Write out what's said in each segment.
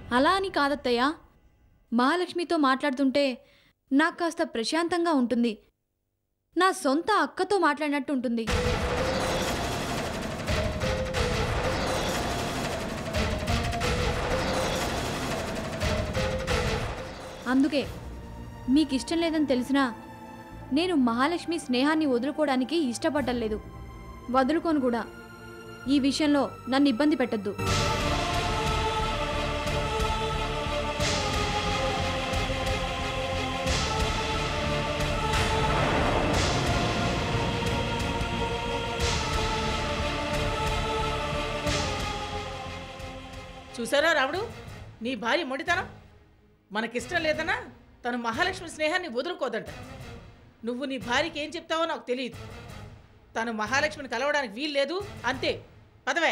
అలా అని కాదత్తయ్య మహాలక్ష్మితో మాట్లాడుతుంటే నాకు కాస్త ప్రశాంతంగా ఉంటుంది నా సొంత అక్కతో మాట్లాడినట్టు ఉంటుంది అందుకే మీకు ఇష్టం లేదని తెలిసినా నేను మహాలక్ష్మి స్నేహాన్ని వదులుకోవడానికి ఇష్టపడలేదు వదులుకోను కూడా ఈ విషయంలో నన్ను ఇబ్బంది పెట్టద్దు చూసారా రాముడు నీ భార్య మొండితనం మనకిష్టం లేదన్నా తను మహాలక్ష్మి స్నేహాన్ని వదులుకోదంట నువ్వు నీ భార్యకి ఏం చెప్తావో నాకు తెలియదు తను మహాలక్ష్మిని కలవడానికి వీలు లేదు అంతే పదవే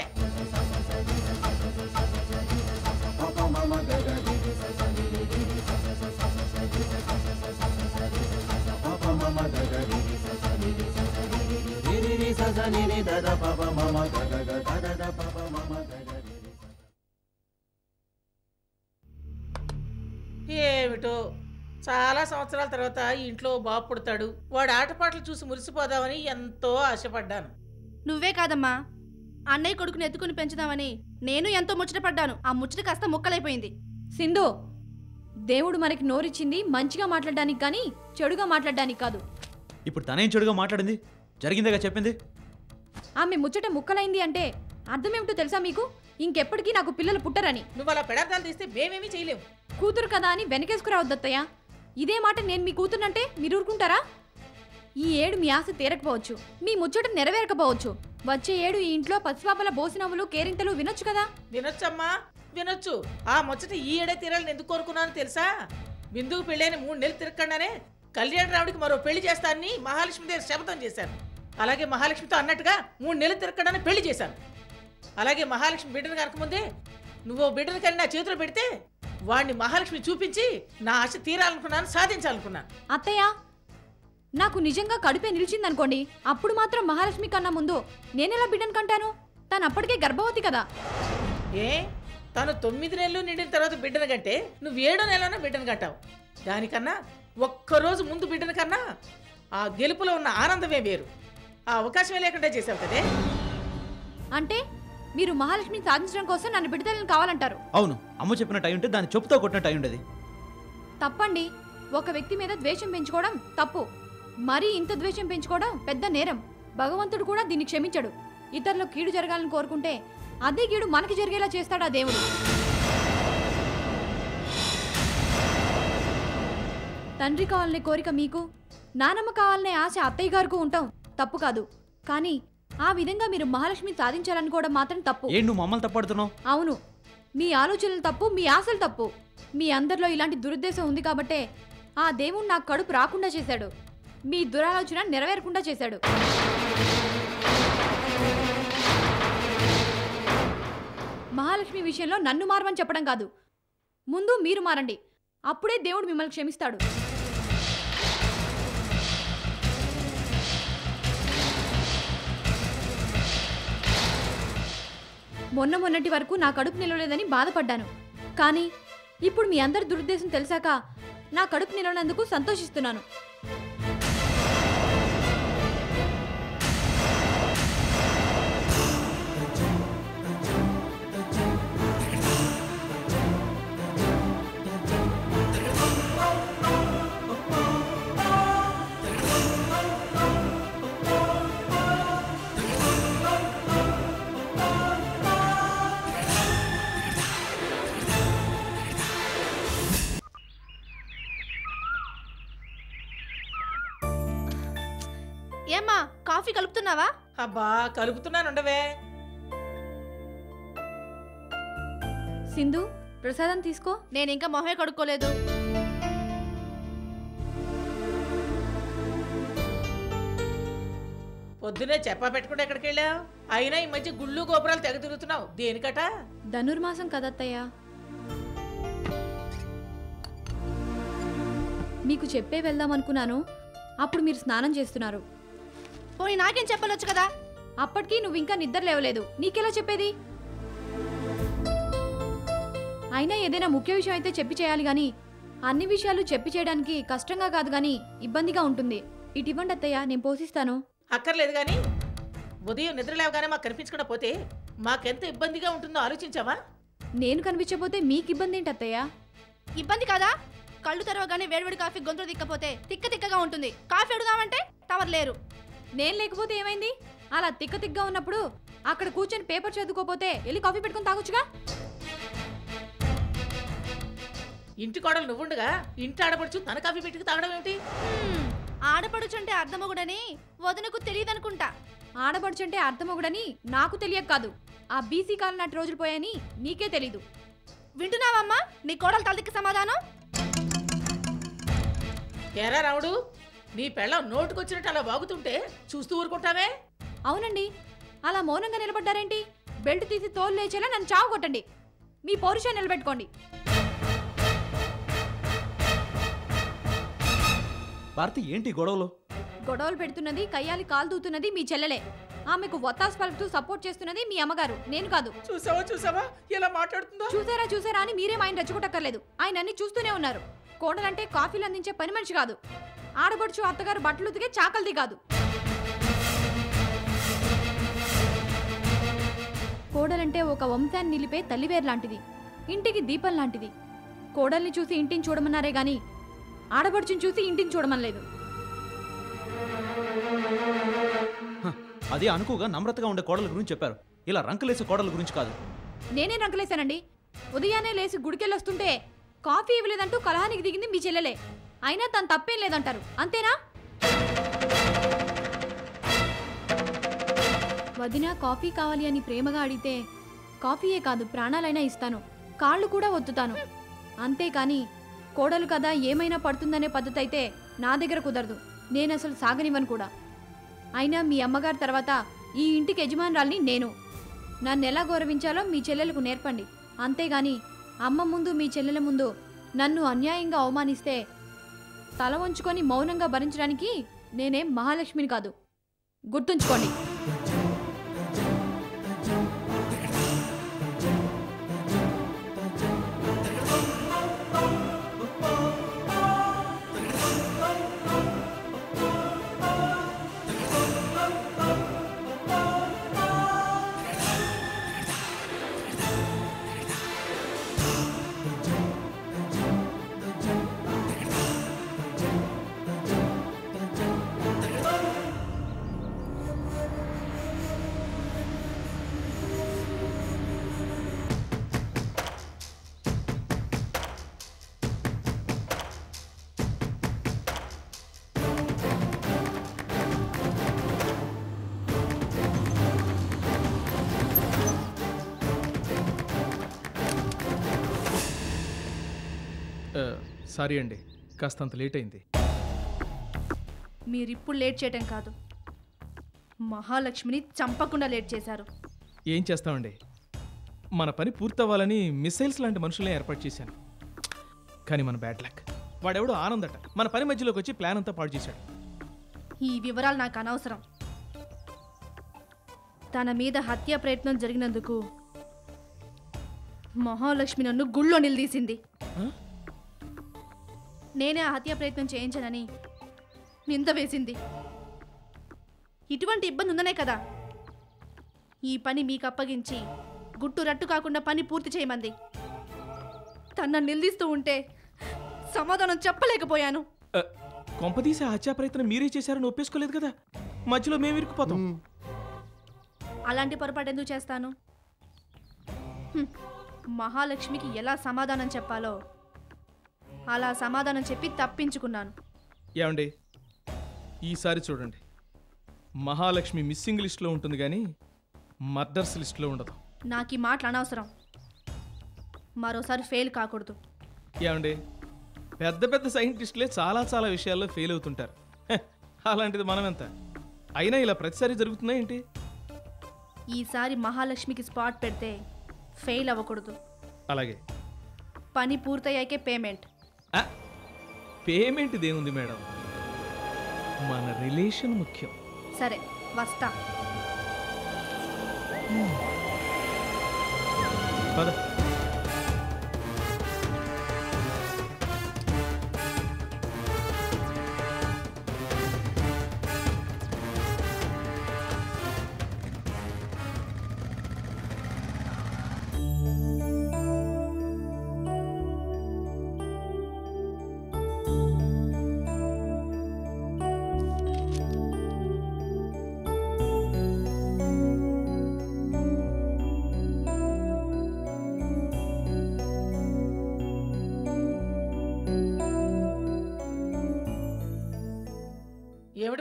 ఏమిటో చాలా సంవత్సరాల తర్వాత ఈ ఇంట్లో బాబు పుడతాడు వాడు ఆటపాటలు చూసి మురిసిపోదామని ఎంతో ఆశపడ్డాను నువ్వే కాదమ్మా అన్నయ్య కొడుకుని ఎత్తుకుని పెంచుదామని నేను ఎంతో ముచ్చటపడ్డాను ఆ ముచ్చట కాస్త ముక్కలైపోయింది సింధు దేవుడు మనకి నోరిచ్చింది మంచిగా మాట్లాడడానికి కానీ చెడుగా మాట్లాడడానికి కాదు ఇప్పుడు తనేం చెడుగా మాట్లాడింది జరిగిందేగా చెప్పింది ఆమె ముచ్చట ముక్కలైంది అంటే అర్థమేమిటో తెలుసా మీకు ఇంకెప్పటికీ నాకు పిల్లలు పుట్టరని నువ్వు అలా పెడార్థాలు తీస్తే మేమేమీ చేయలేము కూతురు కదా అని వెనకేసుకురావద్దత్తయ్య ఇదే మాట నేను మీ కూతురునంటే మీరు ఊరుకుంటారా ఈ ఏడు మీ ఆశ తీరకపోవచ్చు మీ ముచ్చట నెరవేరకపోవచ్చు వచ్చే ఏడు ఈ ఇంట్లో పసిపాపల బోసినవ్వులు కేరింతలు వినొచ్చు కదా వినొచ్చమ్మా వినొచ్చు ఆ ముచ్చట ఈ ఏడే తీరాలని ఎందుకు కోరుకున్నాను తెలుసా బిందుకు పెళ్ళైన మూడు నెలలు తిరగకుండానే కళ్యాణ రావుడికి మరో పెళ్లి చేస్తానని మహాలక్ష్మి దగ్గర శపథం చేశాను అలాగే మహాలక్ష్మితో అన్నట్టుగా మూడు నెలలు తిరగకుండానే పెళ్లి చేశాను అలాగే మహాలక్ష్మి బిడ్డను కనకముందే నువ్వు ఓ బిడ్డను కానీ నా చేతిలో పెడితే వాడిని మహాలక్ష్మి చూపించి నా ఆశ తీరాలనుకున్నాను సాధించాలనుకున్నాను అత్తయ్య నాకు నిజంగా కడుపే నిలిచిందనుకోండి అప్పుడు మాత్రం మహాలక్ష్మి కన్నా ముందు నేనెలా బిడ్డను కంటాను తను అప్పటికే గర్భవతి కదా ఏ తను తొమ్మిది నెలలు నిండిన తర్వాత బిడ్డను కంటే నువ్వు ఏడో నెలలోనే బిడ్డను కంటావు దానికన్నా ఒక్కరోజు ముందు బిడ్డను కన్నా ఆ గెలుపులో ఉన్న ఆనందమే వేరు ఆ అవకాశమే లేకుండా చేసావు కదే అంటే మీరు మహాలక్ష్మిని సాధించడం కోసం నన్ను బిడ్డలను కావాలంటారు అవును అమ్మ చెప్పినట్టు అయి ఉంటే దాన్ని చెప్పుతో కొట్టినట్టు అయి ఉండేది తప్పండి ఒక వ్యక్తి మీద ద్వేషం పెంచుకోవడం తప్పు మరీ ఇంత ద్వేషం పెంచుకోవడం పెద్ద నేరం భగవంతుడు కూడా దీన్ని క్షమించడు ఇతరులకు కీడు జరగాలని కోరుకుంటే అదే కీడు మనకి జరిగేలా చేస్తాడు ఆ దేవుడు తండ్రి కావాలనే కోరిక మీకు నానమ్మ కావాలనే ఆశ అత్తయ్య గారికి ఉంటాం తప్పు కాదు కానీ ఆ విధంగా మీరు మహాలక్ష్మిని సాధించాలనుకోవడం మాత్రం తప్పు ఏంటి నువ్వు మమ్మల్ని తప్పడుతున్నావు అవును మీ ఆలోచనలు తప్పు మీ ఆశలు తప్పు మీ అందరిలో ఇలాంటి దురుద్దేశం ఉంది కాబట్టే ఆ దేవుడు నాకు కడుపు రాకుండా చేశాడు మీ దురాలోచన నెరవేరకుండా చేశాడు మహాలక్ష్మి విషయంలో నన్ను మారమని చెప్పడం కాదు ముందు మీరు మారండి అప్పుడే దేవుడు మిమ్మల్ని క్షమిస్తాడు మొన్న మొన్నటి వరకు నా కడుపు నిలవలేదని బాధపడ్డాను కానీ ఇప్పుడు మీ అందరి దురుద్దేశం తెలిసాక నా కడుపు నిలవనందుకు సంతోషిస్తున్నాను ఏమ్మా కాఫీ కలుపుతున్నావా అబ్బా కలుపుతున్నాను ఉండవే సింధు ప్రసాదం తీసుకో నేను ఇంకా మొహమే కడుక్కోలేదు పొద్దునే చెప్పా పెట్టుకుంటే ఎక్కడికి వెళ్ళావు అయినా ఈ మధ్య గుళ్ళు గోపురాలు తెగ తిరుగుతున్నావు దేనికట ధనుర్మాసం కదత్తయ్య మీకు చెప్పే వెళ్దాం అనుకున్నాను అప్పుడు మీరు స్నానం చేస్తున్నారు పోనీ నాకేం చెప్పలొచ్చు కదా అప్పటికి నువ్వు ఇంకా నిద్ర లేవలేదు నీకెలా చెప్పేది అయినా ఏదైనా ముఖ్య విషయం అయితే చెప్పి చేయాలి కానీ అన్ని విషయాలు చెప్పి చేయడానికి కష్టంగా కాదు కానీ ఇబ్బందిగా ఉంటుంది ఇటు ఇవ్వండి అత్తయ్య నేను పోషిస్తాను అక్కర్లేదు కానీ ఉదయం నిద్ర లేవగానే మాకు కనిపించకుండా పోతే మాకెంత ఇబ్బందిగా ఉంటుందో ఆలోచించావా నేను కనిపించకపోతే మీకు ఇబ్బంది ఏంటి అత్తయ్య ఇబ్బంది కాదా కళ్ళు తెరవగానే వేడివేడి కాఫీ గొంతులు తిక్కపోతే తిక్క తిక్కగా ఉంటుంది కాఫీ అడుగుదామంటే టవర్ లేరు నేను లేకపోతే ఏమైంది అలా తిక్క తిక్కగా ఉన్నప్పుడు అక్కడ కూర్చొని పేపర్ చదువుకోపోతే వెళ్ళి కాఫీ పెట్టుకొని తాగొచ్చుగా ఇంటి కోడలు నువ్వుండగా ఇంటి ఆడపడుచు తన కాఫీ పెట్టుకు తాగడం ఏమిటి హ్మ్, ఆడపడుచుంటే అర్థమొగుడని వదనకు తెలియదనుకుంటా ఆడబడుచుంటే అర్థమొకడని నాకు తెలియక కాదు ఆ బీసీ కాలం నాటి రోజులు పోయాని నీకే తెలీదు వింటున్నావమ్మా నీ కోడలు తలదిక్కి సమాధానం ఎరా రావుడు నీ పెళ్ళం నోటుకొచ్చినట్టు అలా వాగుతుంటే చూస్తూ ఊరుకుంటావే అవునండి అలా మౌనంగా నిలబడ్డారేంటి బెల్ట్ తీసి తోలు లేచేలా నన్ను చావు కొట్టండి మీ పౌరుషాన్ని నిలబెట్టుకోండి భారతి ఏంటి ఈ గొడవలు గొడవలు పెడుతున్నది కయ్యాలి కాలు దూతున్నది మీ చెల్లెలే ఆమెకు వత్తాసు పలుకుతూ సపోర్ట్ చేస్తున్నది మీ అమ్మగారు నేను కాదు చూసావా చూసావా ఎలా మాట్లాడుతుందో చూసారా చూసారా అని మీరేం ఆయన రెచ్చగొట్టక్కర్లేదు ఆయన అన్ని చూస్తూనే ఉన్నారు కోడలంటే కాఫీలు అందించే పని మనిషి కాదు ఆడబడుచు అత్తగారు బట్టలు ఉతికే చాకల్ది కాదు కోడలంటే ఒక వంశాన్ని నిలిపే తల్లివేరు లాంటిది ఇంటికి దీపం లాంటిది కోడల్ని చూసి ఇంటిని చూడమన్నారే గాని ఆడబడుచుని చూసి ఇంటిని చూడమనలేదు హ, అది అనుకోగా నమ్రతగా ఉండే కోడల గురించి చెప్పారు ఇలా రంకలేసే కోడల గురించి కాదు నేనే రంకలేశానండి ఉదయాన్నే లేచి గుడికెళ్ళొస్తుంటే కాఫీ ఇవ్వలేదంటూ కలహానికి దిగింది మీ చెల్లెలే అయినా తను తప్పేం లేదంటారు అంతేనా వదిన కాఫీ కావాలి అని ప్రేమగా అడిగితే కాఫీయే కాదు ప్రాణాలైనా ఇస్తాను కాళ్ళు కూడా ఒత్తుతాను అంతేకాని కోడలు కదా ఏమైనా పడుతుందనే పద్ధతి అయితే నా దగ్గర కుదరదు నేను అసలు సాగనివ్వను కూడా అయినా మీ అమ్మగారి తర్వాత ఈ ఇంటికి యజమానురాల్ని నేను నన్ను ఎలా గౌరవించాలో మీ చెల్లెలకు నేర్పండి అంతేగాని అమ్మ ముందు మీ చెల్లెల ముందు నన్ను అన్యాయంగా అవమానిస్తే తల వంచుకొని మౌనంగా భరించడానికి నేనేం మహాలక్ష్మిని కాదు గుర్తుంచుకోండి సారీ అండి కాస్తంత లేట్ అయింది మీరిప్పుడు లేట్ చేయటం కాదు మహాలక్ష్మిని చంపకుండా లేట్ చేశారు ఏం చేస్తామండి మన పని పూర్తవ్వాలని మిసైల్స్ లాంటి మనుషుల్ని ఏర్పాటు చేశాను కానీ మన బ్యాడ్ లక్ వాడెవడో ఆనందట మన పని మధ్యలోకి వచ్చి ప్లాన్ అంతా పాడు చేశాడు ఈ వివరాలు నాకు అనవసరం తన మీద హత్య ప్రయత్నం జరిగినందుకు మహాలక్ష్మి నన్ను గుళ్ళో నిలదీసింది ఆ? నేనే ఆ హత్య ప్రయత్నం చేయించానని నింద వేసింది ఇటువంటి ఇబ్బంది ఉందనే కదా ఈ పని మీకు అప్పగించి గుట్టు రట్టు కాకుండా పని పూర్తి చేయమంది తన నిలదీస్తూ ఉంటే సమాధానం చెప్పలేకపోయాను ఆ, కొంపదీసి ఆ హత్యా ప్రయత్నం మీరే చేశారని ఒప్పేసుకోలేదు కదా మధ్యలో మేము ఇరుక్కుపోతాం అలాంటి పొరపాటు ఎందుకు చేస్తాను హ్మ్. మహాలక్ష్మికి ఎలా సమాధానం చెప్పాలో అలా సమాధానం చెప్పి తప్పించుకున్నాను ఏమండి ఈసారి చూడండి మహాలక్ష్మి మిస్సింగ్ లిస్ట్లో ఉంటుంది కానీ మర్డర్స్ లిస్ట్లో ఉండదు నాకు ఈ మాటలు అనవసరం మరోసారి ఫెయిల్ కాకూడదు ఏమండి పెద్ద పెద్ద సైంటిస్టులే చాలా చాలా విషయాల్లో ఫెయిల్ అవుతుంటారు హె, అలాంటిది మనం ఎంత అయినా ఇలా ప్రతిసారి జరుగుతుందా ఏంటి ఈసారి మహాలక్ష్మికి స్పాట్ పెడితే ఫెయిల్ అవ్వకూడదు అలాగే పని పూర్తయ్యాకే పేమెంట్ ఆ, పేమెంట్ ఇదేముంది మేడం మన రిలేషన్ ముఖ్యం సరే వస్తా పద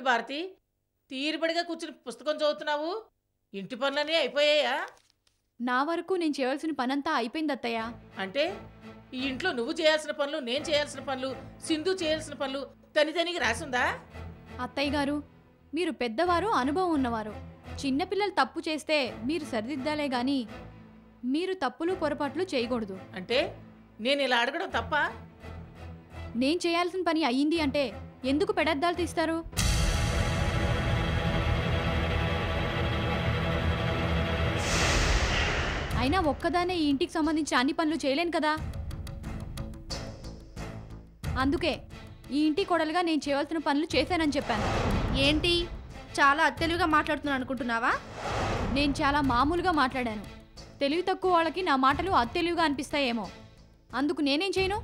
ఏమిటి భారతి తీరుబడిగా కూర్చుని పుస్తకం చదువుతున్నావు ఇంటి పనులన్నీ అయిపోయాయా నా వరకు నేను చేయవలసిన పనంతా అయిపోయింది అత్తయ్య అంటే ఈ ఇంట్లో నువ్వు చేయాల్సిన పనులు నేను చేయాల్సిన పనులు సింధు చేయాల్సిన పనులు తని తనికి రాసిందా అత్తయ్య గారు మీరు పెద్దవారు అనుభవం ఉన్నవారు చిన్నపిల్లలు తప్పు చేస్తే మీరు సరిదిద్దాలే గాని మీరు తప్పులు పొరపాట్లు చేయకూడదు అంటే నేను ఇలా అడగడం తప్ప నేను చేయాల్సిన పని అయ్యింది అంటే ఎందుకు పెడద్దాలు తీస్తారు అయినా ఒక్కదానే ఈ ఇంటికి సంబంధించిన అన్ని పనులు చేయలేను కదా అందుకే ఈ ఇంటి కొడలుగా నేను చేయవలసిన పనులు చేశానని చెప్పాను ఏంటి చాలా అత్తెలివిగా మాట్లాడుతున్నాను అనుకుంటున్నావా నేను చాలా మామూలుగా మాట్లాడాను తెలివి తక్కువ వాళ్ళకి నా మాటలు అత్తెలివిగా అనిపిస్తాయేమో అందుకు నేనేం చేయను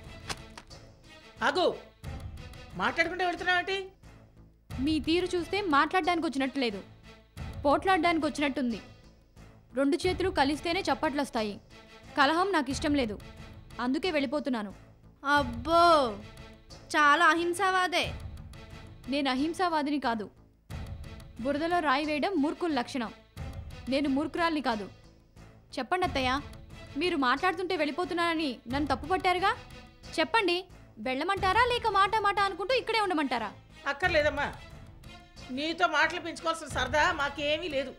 ఆగు మాట్లాడుకుంటే వెళ్తున్నావేంటి మీ తీరు చూస్తే మాట్లాడడానికి వచ్చినట్టు లేదు పోట్లాడడానికి వచ్చినట్టుంది రెండు చేతులు కలిస్తేనే చప్పట్లు వస్తాయి కలహం నాకు ఇష్టం లేదు అందుకే వెళ్ళిపోతున్నాను అబ్బో చాలా అహింసావాదే నేను అహింసావాదిని కాదు బురదలో రాయి వేయడం మూర్ఖుల లక్షణం నేను మూర్ఖురాల్ని కాదు చెప్పండి అత్తయ్య మీరు మాట్లాడుతుంటే వెళ్ళిపోతున్నానని నన్ను తప్పు పట్టారుగా చెప్పండి వెళ్ళమంటారా లేక మాట మాట అనుకుంటూ ఇక్కడే ఉండమంటారా అక్కర్లేదమ్మా నీతో మాటలు పెంచుకోవాల్సిన సరదా మాకేమీ లేదు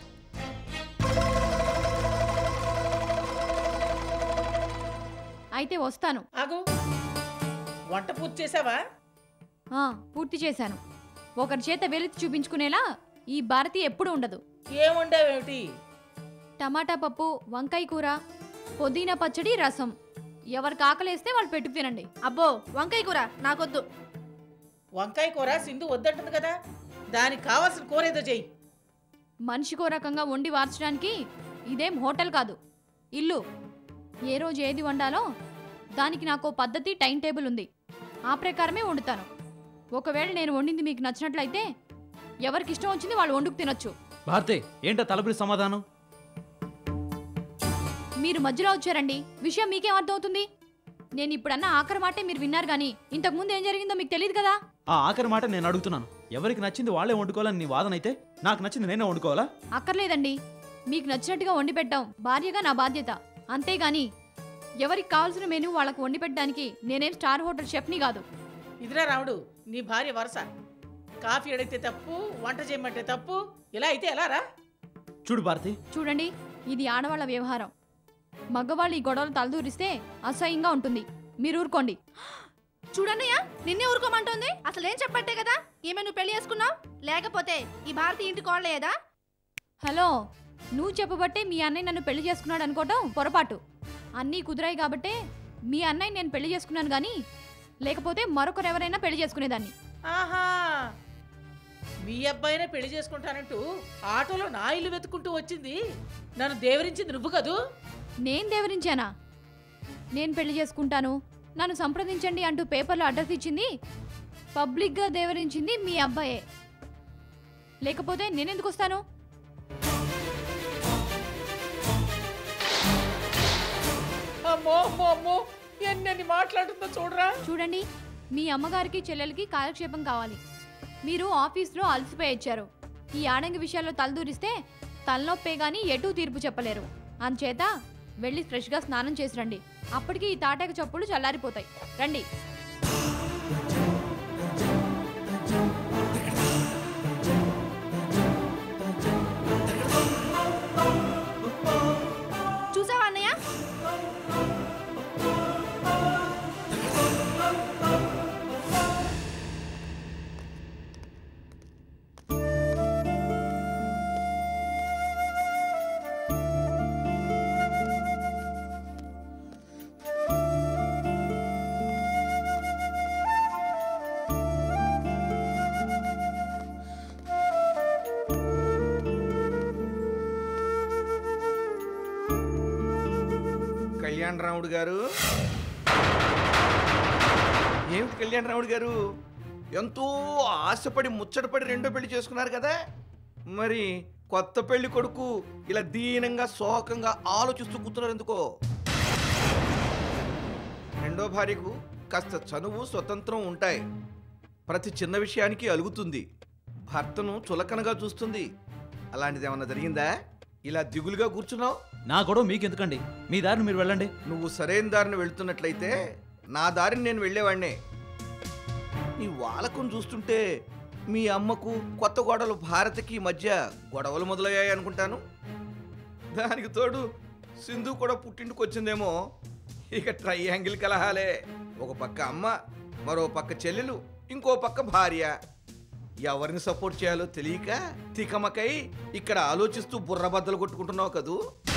అయితే వస్తాను ఆగు వంట పూర్తి చేసావా ఆ, పూర్తి చేశాను ఒకరి చేత వెలితి చూపించుకునేలా ఈ భారతి ఎప్పుడు ఉండదు ఏం వండావేమిటి టమాటా పప్పు వంకాయ కూర పుదీనా పచ్చడి రసం ఎవరికి ఆకలేస్తే వాళ్ళు పెట్టుకు తినండి అబ్బో వంకాయ కూర నాకొద్దు వంకాయ కూర సింధు వద్దంటుంది కదా దానికి కావాల్సిన కూర ఏదో చెయ్యి మనిషికో రకంగా వండి వార్చడానికి ఇదేం హోటల్ కాదు ఇల్లు ఏ రోజు ఏది వండాలో దానికి నాకు పద్ధతి టైం టేబుల్ ఉంది ఆ ప్రకారమే వండుతాను ఒకవేళ నేను వండింది మీకు నచ్చినట్లయితే ఎవరికి ఇష్టం వచ్చింది వాళ్ళు వండుకు తినొచ్చు భారతి ఏంటో తలబడి సమాధానం మీరు మధ్యలో వచ్చారండి విషయం మీకేం అర్థమవుతుంది నేను ఇప్పుడన్నా ఆఖరి మాటే మీరు విన్నారు కానీ ఇంతకు ముందు ఏం జరిగిందో మీకు తెలియదు కదా ఆ ఆఖరి మాట నేను అడుగుతున్నాను ఎవరికి నచ్చింది వాళ్ళే వండుకోవాలని నీ వాదన అయితే నాకు నచ్చింది నేనే వండుకోవాలా అక్కర్లేదండి మీకు నచ్చినట్టుగా వండి పెట్టాం భార్యగా నా బాధ్యత అంతేగాని ఎవరికి కావాల్సిన మెనూ వాళ్ళకు వండి పెట్టడానికి నేనేం స్టార్ హోటల్ షెఫ్ని కాదు ఇదిరా రాముడు నీ భార్య వరస కాఫీ అడిగితే తప్పు వంట చేయమంటే తప్పు ఇలా అయితే ఎలా రా చూడు భారతి చూడండి ఇది ఆడవాళ్ళ వ్యవహారం మగవాళ్ళు ఈ గొడవలు తలదూరిస్తే అసహ్యంగా ఉంటుంది మీరు ఊరుకోండి చూడన్నయ్య నిన్నే ఊరుకోమంటోంది అసలు ఏం చెప్పట్టే కదా ఈమె నువ్వు పెళ్లి చేసుకున్నావు లేకపోతే ఈ భారతి ఇంటి కోడలేదా హలో నువ్వు చెప్పబట్టే మీ అన్నయ్య నన్ను పెళ్లి చేసుకున్నాడు అనుకోవటం పొరపాటు అన్నీ కుదిరాయి కాబట్టే మీ అన్నయ్య నేను పెళ్లి చేసుకున్నాను కానీ లేకపోతే మరొకరు ఎవరైనా పెళ్లి చేసుకునేదాన్ని ఆహా మీ అబ్బాయినే పెళ్లి చేసుకుంటానంటూ ఆటోలో నా ఇల్లు వెతుకుంటూ వచ్చింది నన్ను దేవరించింది నువ్వు కదూ నేను దేవరించానా నేను పెళ్లి చేసుకుంటాను నన్ను సంప్రదించండి అంటూ పేపర్లో అడ్రస్ ఇచ్చింది పబ్లిక్గా దేవరించింది మీ అబ్బాయే లేకపోతే నేనెందుకు వస్తాను అమ్మో అమ్మో అమ్మో ఎన్నెన్ని మాట్లాడుతుందో చూడరా చూడండి మీ అమ్మగారికి చెల్లెలకి కాలక్షేపం కావాలి మీరు ఆఫీస్లో అలసిపోయి వచ్చారు ఈ ఆడంగి విషయాల్లో తలదూరిస్తే తలనొప్పే గాని ఎటూ తీర్పు చెప్పలేరు అంచేత వెళ్ళి ఫ్రెష్గా స్నానం చేసి రండి అప్పటికి ఈ తాటాక చప్పులు చల్లారిపోతాయి రండి చూసావా అన్నయ్య కళ్యాణ్ రాముడు గారు ఏమిటి కళ్యాణ్ రాముడు గారు ఎంతో ఆశపడి ముచ్చటపడి రెండో పెళ్లి చేసుకున్నారు కదా మరి కొత్త పెళ్లి కొడుకు ఇలా దీనంగా శోకంగా ఆలోచిస్తూ కూర్చున్నారు ఎందుకో రెండో భార్యకు కాస్త చనువు స్వతంత్రం ఉంటాయి ప్రతి చిన్న విషయానికి అలుగుతుంది భర్తను చులకనగా చూస్తుంది అలాంటిది ఏమన్నా జరిగిందా ఇలా దిగులుగా కూర్చున్నావు నా గొడవ మీకు ఎందుకండి మీ దారిని మీరు వెళ్ళండి నువ్వు సరైన దారిని వెళ్తున్నట్లయితే నా దారిని నేను వెళ్ళేవాడినే నీ వాలకం చూస్తుంటే మీ అమ్మకు కొత్త గొడవలు భారతికి మధ్య గొడవలు మొదలయ్యాయి అనుకుంటాను దానికి తోడు సింధు కూడా పుట్టింటికి వచ్చిందేమో ఇక ట్రయాంగిల్ కలహాలే ఒక పక్క అమ్మ మరో పక్క చెల్లెలు ఇంకో పక్క భార్య ఎవరిని సపోర్ట్ చేయాలో తెలియక తికమకై ఇక్కడ ఆలోచిస్తూ బుర్రబద్దలు కొట్టుకుంటున్నావు కదూ